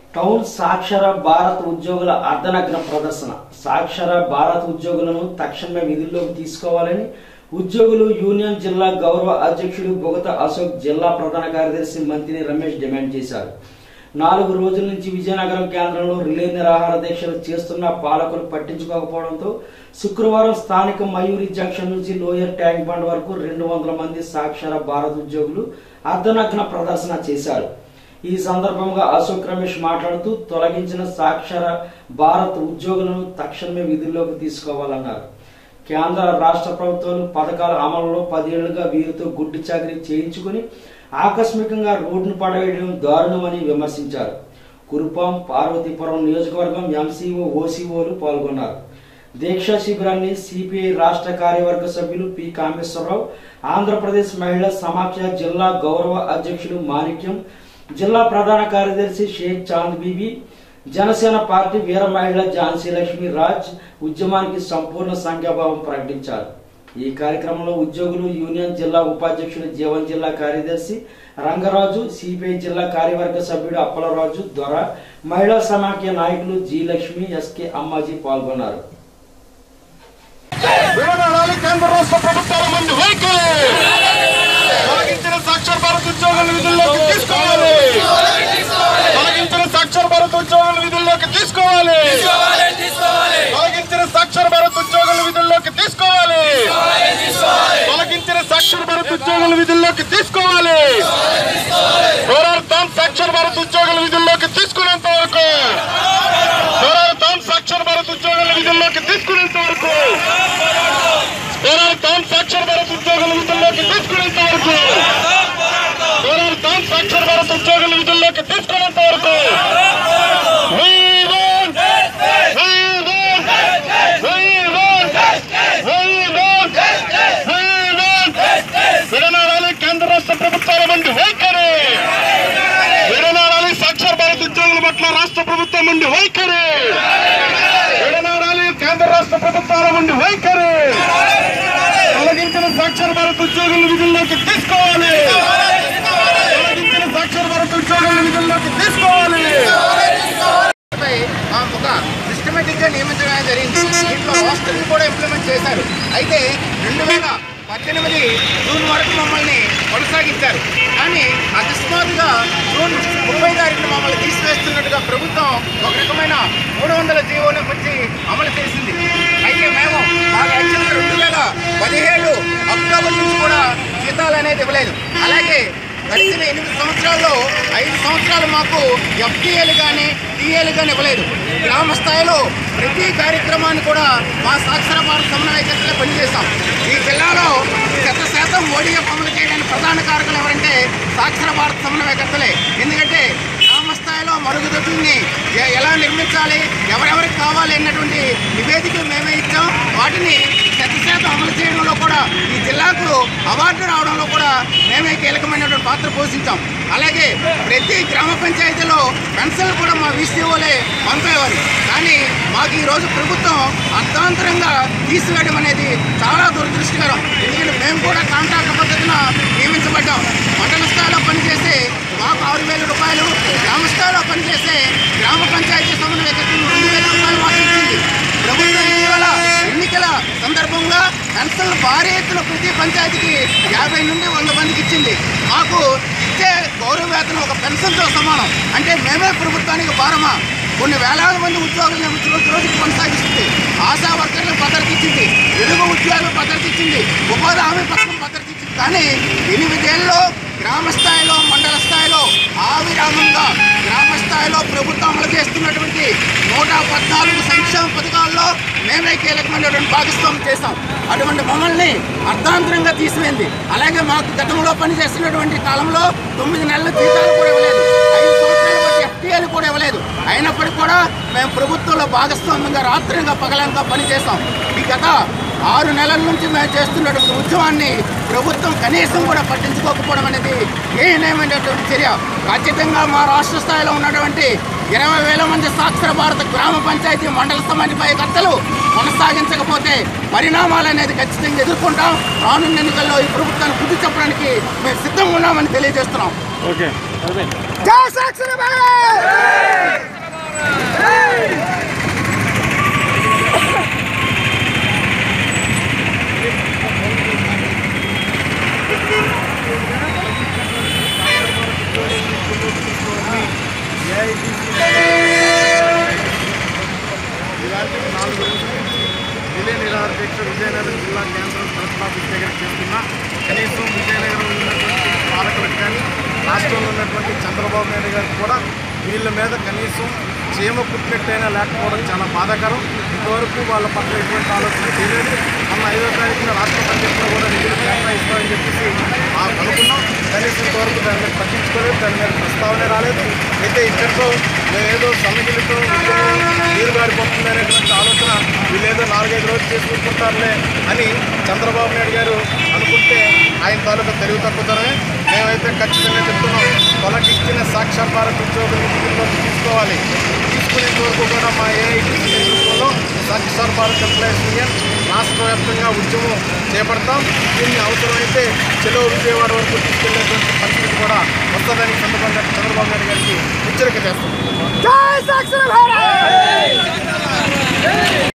town సాక్షర Bharat ఉద్యోగుల అర్ధనగ్న ప్రదర్శన సాక్షర భారత్ ఉద్యోగులను తక్షణమే విధుల్లోకి తీసుకోవాలని ఉద్యోగులు యూనియన్ జిల్లా గౌరవ అధ్యక్షుడు బొగత అశోక్ జిల్లా ప్రధాన కార్యదర్శి మంత్రి రమేష్ డిమాండ్ చేశారు నాలుగు రోజుల నుంచి విజయనగరం కేంద్రంలో రిలే నిరాహార దీక్షలు చేస్తున్న పాలకులు పట్టించుకోకపోవడంతో శుక్రవారం స్థానిక మయూరి జంక్షన్ నుంచి లోయర్ ట్యాంక్ బండ్ వరకు రెండు వందల మంది సాక్షర భారత్ ఉద్యోగులు అర్ధనగ్న ప్రదర్శన చేశారు ఈ సందర్భంగా అశోక్ రమేష్ మాట్లాడుతూ తొలగించిన సాక్షర భారత్ ఉద్యోగులను తక్షణమే విధుల్లోకి తీసుకోవాలన్నారు కేంద్ర రాష్ట్ర ప్రభుత్వాలు పథకాల అమలులో పదేళ్లుగా వీరితో గుడ్డి చాకరీ చేయించుకుని ఆకస్మికంగా రోడ్డును పడవేయడం దారుణమని విమర్శించారు కురుపాం పార్వతీపురం నియోజకవర్గం ఎంసీఓ ఓసీఓలు పాల్గొన్నారు దీక్షా శిబిరాన్ని సిపిఐ రాష్ట్ర కార్యవర్గ సభ్యులు పి కామేశ్వరరావు ఆంధ్రప్రదేశ్ మహిళా సమాఖ్య జిల్లా గౌరవ అధ్యక్షులు మాణిక్యం జిల్లా ప్రధాన కార్యదర్శి షేక్ చాంద్ బీబీ జనసేన పార్టీ వీర మహిళ ఝాన్సీ లక్ష్మి రాజ్ ఉద్యమానికి సంపూర్ణ సంఖ్యాభావం ప్రకటించారు ఈ కార్యక్రమంలో ఉద్యోగులు యూనియన్ జిల్లా ఉపాధ్యక్షుడు జీవన్ జిల్లా కార్యదర్శి రంగరాజు సిపిఐ జిల్లా కార్యవర్గ సభ్యుడు అప్పలరాజు దొర మహిళా సమాఖ్య నాయకులు జి లక్ష్మి ఎస్కే అమ్మాజీ పాల్గొన్నారు విడనాడాలి కేంద్ర రాష్ట్ర ప్రభుత్వాల మంది వైఖరి తొలగించిన సాక్షర భారత్ ఉద్యోగుల విధుల్లోకి తీసుకోవాలి తొలగించిన సాక్షర భారత్ ఉద్యోగుల విధుల్లోకి తీసుకోవాలి తొలగించిన సాక్షర భారత్ ఉద్యోగుల విధుల్లోకి తీసుకోవాలి తొలగించిన సాక్షర భారత్ ఉద్యోగుల విధుల్లోకి తీసుకోవాలి పోరాడతాం సాక్షర భారత్ ఉద్యోగుల విధుల్లోకి తీసుకునేంత వరకు పోరాడతాం సాక్షర భారత్ ఉద్యోగుల విధుల్లోకి తీసుకునేంత వరకు పోరాడతాం సాక్షర భారత్ ఉద్యోగుల విధుల్లోకి తీసుకునేంత వరకు పోరాడతాం సాక్షర భారత్ ఉద్యోగుల విధుల్లోకి తీసుకునేంత వరకు We want- we want- we want- we want- we want- విడనాడాలి కేంద్ర రాష్ట్ర ప్రభుత్వాల మంది వైఖరి విడనాడాలి సాక్షర భారత్ ఉద్యోగుల పట్ల రాష్ట్ర ప్రభుత్వం నుండి వైఖరి విడనాడాలి కేంద్ర రాష్ట్ర ప్రభుత్వాల నుండి వైఖరి తొలగించిన సాక్షర భారత్ ఉద్యోగుల విధుల్లోకి తీసుకోవాలి తొలగించిన సాక్షర భారత్ ఉద్యోగుల విధుల్లోకి తీసుకోవాలి పై ఆ ఒక సిస్టమేటిక్ గా నియమించడం జరిగింది దీంట్లో హాస్టల్ కూడా ఇంప్లిమెంట్ చేశారు అయితే రెండు వేల పద్దెనిమిది జూన్ వరకు మమ్మల్ని కొనసాగించారు కానీ అకస్మాత్తుగా జూన్ ముప్పై తారీఖున మమ్మల్ని తీసివేస్తున్నట్టుగా ప్రభుత్వం ఒక రకమైన మూడు వందల జీవోని వచ్చి అమలు చేసింది అయితే మేము మాకు యాక్చువల్గా రెండు వేల పదిహేడు అక్టోబర్ నుంచి కూడా జీతాలు అనేది ఇవ్వలేదు అలాగే గడిచిన ఎనిమిది సంవత్సరాల్లో ఐదు సంవత్సరాలు మాకు ఎఫ్టీఏలు కానీ టీఏలు కానీ ఇవ్వలేదు గ్రామ స్థాయిలో ప్రతి కార్యక్రమాన్ని కూడా మా సాక్షర భారత సమన్వయకర్తలే పనిచేస్తాం ఈ జిల్లాలో శత శాతం ఓడిఎఫ్ అమలు చేయడానికి ప్రధాన కారకులు ఎవరంటే సాక్షర భారత సమన్వయకర్తలే ఎందుకంటే గ్రామ స్థాయిలో మరుగుదొడ్లని ఎ- ఎలా నిర్మించాలి ఎవరెవరికి కావాలి అన్నటువంటి నివేదికలు మేమే ఇచ్చాం వాటిని శత శాతం అమలు చేయడంలో కూడా ఈ జిల్లాకు అవార్డు రావడంలో కూడా మేమే కీలకమైనటువంటి పాత్ర పోషించాం అలాగే ప్రతి గ్రామ పంచాయతీలో పెన్షన్లు కూడా మా వీసీఓలే పంపేవారు కానీ మాకు ఈరోజు ప్రభుత్వం అర్థాంతరంగా తీసివేయడం అనేది చాలా దురదృష్టకరం ఎందుకంటే మేము కూడా కాంట్రాక్ట్ పద్ధతిన నియమించబడ్డాం మండల స్థాయిలో పనిచేసే మాకు ఆరు వేల రూపాయలు గ్రామ స్థాయిలో పనిచేసే గ్రామ పంచాయతీ సమన్వయకర్తలు రెండు వేల రూపాయలు మాకు ఇచ్చింది ప్రభుత్వం ఇటీవల ఎన్నికల సందర్భంగా పెన్షన్లు భారీ ఎత్తున ప్రతి పంచాయతీకి యాభై నుండి వంద మందికి ఇచ్చింది మాకు ఇచ్చే గౌరవ వేతనం ఒక పెన్షన్తో సమానం అంటే మేమే ప్రభుత్వానికి భారమా కొన్ని వేలాది మంది ఉద్యోగులు నియమించి రోజు రోజుకి కొనసాగిస్తుంది ఆశా వర్కర్లకు భద్రత ఇచ్చింది వెలుగు ఉద్యోగులకు భద్రత ఇచ్చింది ఉపాధి హామీ పథకం భద్రత ఇచ్చింది కానీ ఎనిమిదేళ్ళలో గ్రామ స్థాయిలో మండల స్థాయిలో ఆవిరామంగా గ్రామ స్థాయిలో ప్రభుత్వం అమలు చేస్తున్నటువంటి నూట పద్నాలుగు సంక్షేమ పథకాల్లో మేమే కీలకమైనటువంటి భాగస్వామ్యం చేస్తాం అటువంటి మమ్మల్ని అర్ధాంతరంగా తీసివేయింది అలాగే మాకు గతంలో పనిచేస్తున్నటువంటి కాలంలో తొమ్మిది నెలల జీతాలు కూడా ఇవ్వలేదు ఐదు సంవత్సరాల బట్టి ఎఫ్టీఏలు కూడా ఇవ్వలేదు అయినప్పటికీ కూడా మేము ప్రభుత్వంలో భాగస్వామ్యంగా రాత్రిగా పగలంగా పనిచేస్తాం ఈ గత ఆరు నెలల నుంచి మేము చేస్తున్నటువంటి ఉద్యమాన్ని ప్రభుత్వం కనీసం కూడా పట్టించుకోకపోవడం అనేది ఏమైనటువంటి చర్య ఖచ్చితంగా మా రాష్ట్ర స్థాయిలో ఉన్నటువంటి ఇరవై వేల మంది సాక్షర భారత గ్రామ పంచాయతీ మండల సమన్వయకర్తలు కొనసాగించకపోతే పరిణామాలు అనేది ఖచ్చితంగా ఎదుర్కొంటాం రానున్న ఎన్నికల్లో ఈ ప్రభుత్వాన్ని బుద్ధి చెప్పడానికి మేము సిద్ధంగా ఉన్నామని తెలియజేస్తున్నాం ఓకే జై సాక్షర భారత్ చంద్రబాబు నాయుడు గారికి కూడా వీళ్ళ మీద కనీసం చీమ కుట్టినట్టయినా లేకపోవడం చాలా బాధాకరం ఇంతవరకు వాళ్ళ పట్ల ఎటువంటి ఆలోచన చేయలేదు మొన్న ఐదో తారీఖున రాష్ట్ర బడ్జెట్లో కూడా నిధులు కేటాయిస్తామని చెప్పేసి మాకు అనుకున్నాం కనీసం ఇంతవరకు దాని మీద పట్టించుకోలేదు దాని మీద ప్రస్తావనే రాలేదు అయితే ఇక్కడితో ఏదో సన్నగిలితో నీరు గారిపోతుంది అనేటువంటి ఆలోచన వీళ్ళేదో నాలుగైదు రోజులు చేసుకుంటారులే అని చంద్రబాబు నాయుడు గారు అనుకుంటే ఆయన తాలూకా తెలుగు తక్కువతనమే మేమైతే ఖచ్చితంగా చెప్తున్నాం తొలగిచ్చిన సాక్షాత్ భారత్ ఉద్యోగులు విధుల్లోకి తీసుకోవాలి తీసుకునేంత వరకు కూడా మా ఏఐటీసీ నేతృత్వంలో సాక్షాత్ భారత్ ఎంప్లాయీస్ యూనియన్ రాష్ట్ర వ్యాప్తంగా ఉద్యమం చేపడతాం దీన్ని అవసరమైతే చెలో విజయవాడ వరకు తీసుకెళ్లేటువంటి పరిస్థితి కూడా వస్తుందని ఈ సందర్భంగా చంద్రబాబు నాయుడు గారికి హెచ్చరిక చేస్తాం